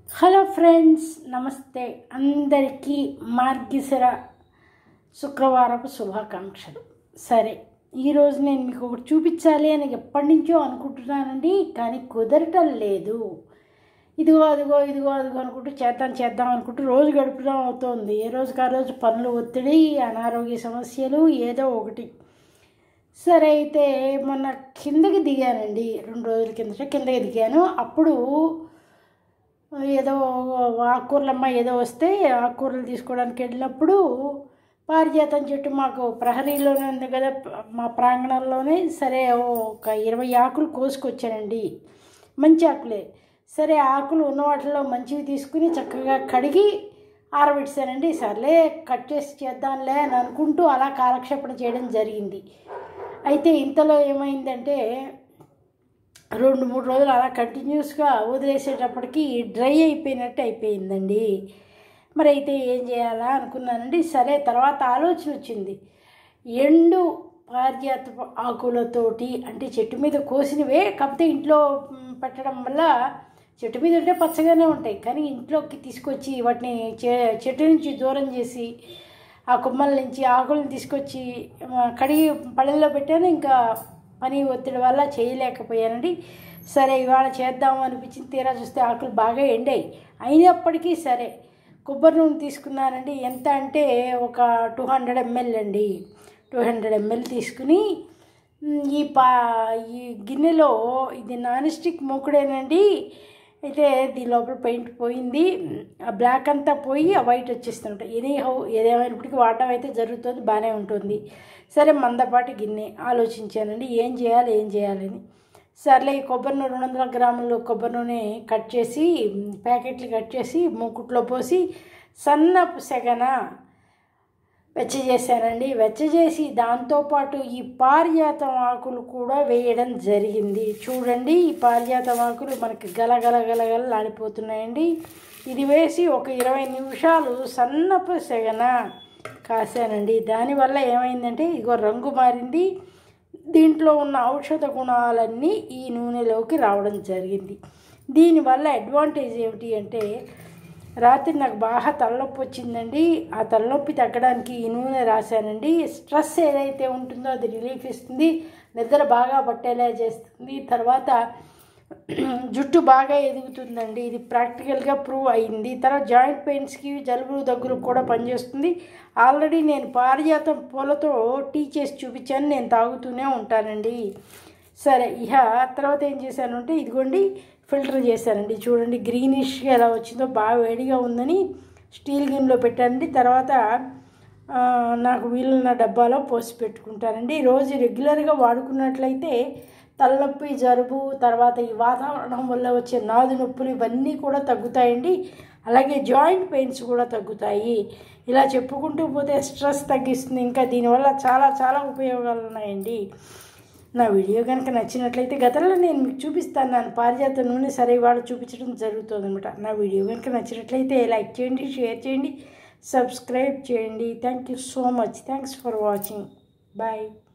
hello friends నమస్తే అందరికీ మార్గిశిర శుక్రవారపు శుభాకాంక్షలు సరే ఈరోజు నేను మీకు ఒకటి చూపించాలి అని ఎప్పటి నుంచో అనుకుంటున్నానండి కానీ కుదరటం లేదు ఇదిగో అదిగో ఇదిగో అదిగో అనుకుంటూ చేద్దాం చేద్దాం అనుకుంటూ రోజు గడపడం అవుతోంది ఏ రోజుకి ఆ రోజు పనులు ఒత్తిడి అనారోగ్య సమస్యలు ఏదో ఒకటి సరే అయితే మొన్న కిందకి దిగానండి రెండు రోజుల కిందట కిందకి దిగాను అప్పుడు ఏదో ఆకుకూరలమ్మ ఏదో వస్తే ఆకుకూరలు తీసుకోవడానికి వెళ్ళినప్పుడు పారిజాతం చెట్టు మాకు ప్రహరీలోనే ఉంది కదా మా ప్రాంగణంలోనే సరే ఒక ఇరవై ఆకులు కోసుకొచ్చానండి మంచి ఆకులే సరే ఆకులు ఉన్న వాటిలో మంచివి తీసుకుని చక్కగా కడిగి ఆరబెట్టానండి సర్లే కట్ చేసి చేద్దాంలే అని అనుకుంటూ అలా కాలక్షేపణ చేయడం జరిగింది అయితే ఇంతలో ఏమైందంటే రెండు మూడు రోజులు అలా కంటిన్యూస్గా వదిలేసేటప్పటికి డ్రై అయిపోయినట్టు అయిపోయిందండి మరి అయితే ఏం చేయాలా అనుకున్నానండి సరే తర్వాత ఆలోచన వచ్చింది ఎండు పారిజాత ఆకులతోటి అంటే చెట్టు మీద కోసినవే కాకపోతే ఇంట్లో మ్, పెట్టడం వల్ల చెట్టు మీద ఉంటే పచ్చగానే ఉంటాయి కానీ ఇంట్లోకి తీసుకొచ్చి వాటిని చె చెట్టు నుంచి దూరం చేసి ఆ కొమ్మల నుంచి ఆకులను తీసుకొచ్చి ఆ, కడిగి పళ్ళల్లో పెట్టాను ఇంకా పని ఒత్తిడి వల్ల చేయలేకపోయానండి సరే ఇవాళ చేద్దాము అనిపించింది తీరా చూస్తే ఆకులు బాగా ఎండాయి అయినప్పటికీ సరే కొబ్బరి నూనె తీసుకున్నానండి ఎంత అంటే ఒక టూ హండ్రెడ్ ఎంఎల్ అండి టూ హండ్రెడ్ ఎంఎల్ తీసుకుని మ్, ఈ పా ఈ గిన్నెలో ఇది నాన్ స్టిక్ మూకుడేనండి అయితే దీని లోపల పెయింట్ పోయింది ఆ బ్లాక్ అంతా పోయి ఆ వైట్ వచ్చేస్తుంట ఎనీ హౌ ఏదేమైనప్పటికీ వాడడం అయితే జరుగుతుంది బాగానే ఉంటుంది సరే మందపాటి గిన్నె ఆలోచించానండి ఏం చేయాలి ఏం చేయాలని సర్లే ఈ కొబ్బరి నూనె రెండు వందల గ్రాములు కొబ్బరి నూనె కట్ చేసి ప్యాకెట్లు కట్ చేసి మూకుట్లో పోసి సన్నపు సెగన వెచ్చ చేశానండి వెచ్చ చేసి దాంతోపాటు ఈ పారిజాతం ఆకులు కూడా వేయడం జరిగింది చూడండి ఈ పారిజాతం ఆకులు మనకి గలగల గలగలలాడిపోతున్నాయండి ఇది వేసి ఒక ఇరవై నిమిషాలు సన్నపు సెగన కాసానండి దానివల్ల ఏమైందంటే ఇగో రంగు మారింది దీంట్లో ఉన్న ఔషధ గుణాలన్నీ ఈ నూనెలోకి రావడం జరిగింది దీనివల్ల అడ్వాంటేజ్ ఏమిటి అంటే రాత్రి నాకు బాగా తలనొప్పి వచ్చిందండి ఆ తలనొప్పి తగ్గడానికి ఈ నూనె రాశానండి స్ట్రెస్ ఏదైతే ఉంటుందో అది రిలీఫ్ ఇస్తుంది నిద్ర బాగా పట్టేలా చేస్తుంది తర్వాత జుట్టు బాగా ఎదుగుతుందండి ఇది ప్రాక్టికల్గా ప్రూవ్ అయింది తర్వాత జాయింట్ పెయిన్స్కి జలుబు దగ్గరకు కూడా పనిచేస్తుంది ఆల్రెడీ నేను పారిజాతం పూలతో టీ చేసి చూపించాను నేను తాగుతూనే ఉంటానండి సరే ఇహ తర్వాత ఏం చేశానంటే ఇదిగోండి ఫిల్టర్ చేశానండి చూడండి గ్రీనిష్గా ఎలా వచ్చిందో బాగా వేడిగా ఉందని స్టీల్ గిన్నెలో పెట్టానండి తర్వాత ఆ, నాకు వీలున్న డబ్బాలో పోసి పెట్టుకుంటానండి రోజు రెగ్యులర్గా వాడుకున్నట్లయితే తలనొప్పి జలుబు తర్వాత ఈ వాతావరణం వల్ల వచ్చే నాదు నొప్పులు ఇవన్నీ కూడా తగ్గుతాయండి అలాగే జాయింట్ పెయిన్స్ కూడా తగ్గుతాయి ఇలా చెప్పుకుంటూ పోతే స్ట్రెస్ తగ్గిస్తుంది ఇంకా దీనివల్ల చాలా చాలా ఉపయోగాలు ఉన్నాయండి నా వీడియో కనుక నచ్చినట్లయితే గతంలో నేను మీకు చూపిస్తాను నన్ను పారిజాత నూనె సరే ఇవాళ చూపించడం జరుగుతుంది అనమాట నా వీడియో కనుక నచ్చినట్లయితే లైక్ చేయండి షేర్ చేయండి సబ్స్క్రైబ్ చేయండి thank you so much thanks for watching bye